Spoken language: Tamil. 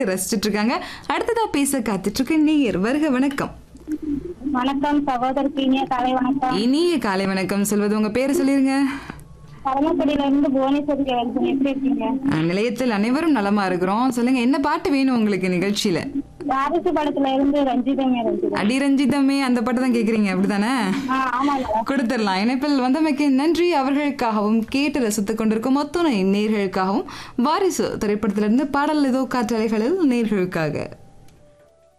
ரசிச்சிட்டு இருக்காங்க அடுத்ததா பேச காத்துட்டு இருக்க நீர் வருக வணக்கம் வணக்கம் சகோதரருக்கு இனிய காலை வணக்கம் இனிய காலை வணக்கம் சொல்வது உங்க பேரு சொல்லிருங்க பரமக்குடியில இருந்து புவனேஸ்வரி எழுதுங்க எப்படி இருக்கீங்க அஹ், நிலையத்தில் அனைவரும் நலமா இருக்கிறோம் சொல்லுங்க என்ன பாட்டு வேணும் உங்களுக்கு நிகழ்ச்சியில வாரிசு படத்துல இருந்து ரஞ்சிதமே ரஞ்சிதம் அடிரஞ்சிதமே அந்த பாட்டு தான் கேக்குறீங்க அப்படிதானே ஆ ஆமா மேடம் கொடுத்துடலாம் இணைப்பில் வந்தமைக்கு நன்றி அவர்களுக்காகவும் கேட்டு ரசித்துக் கொண்டிருக்கும் மொத்தனை நேர்களுக்காகவும் வாரிசு திரைப்படத்திலிருந்து பாடல் ஏதோ காற்றலைகளில் நேர்களுக்காக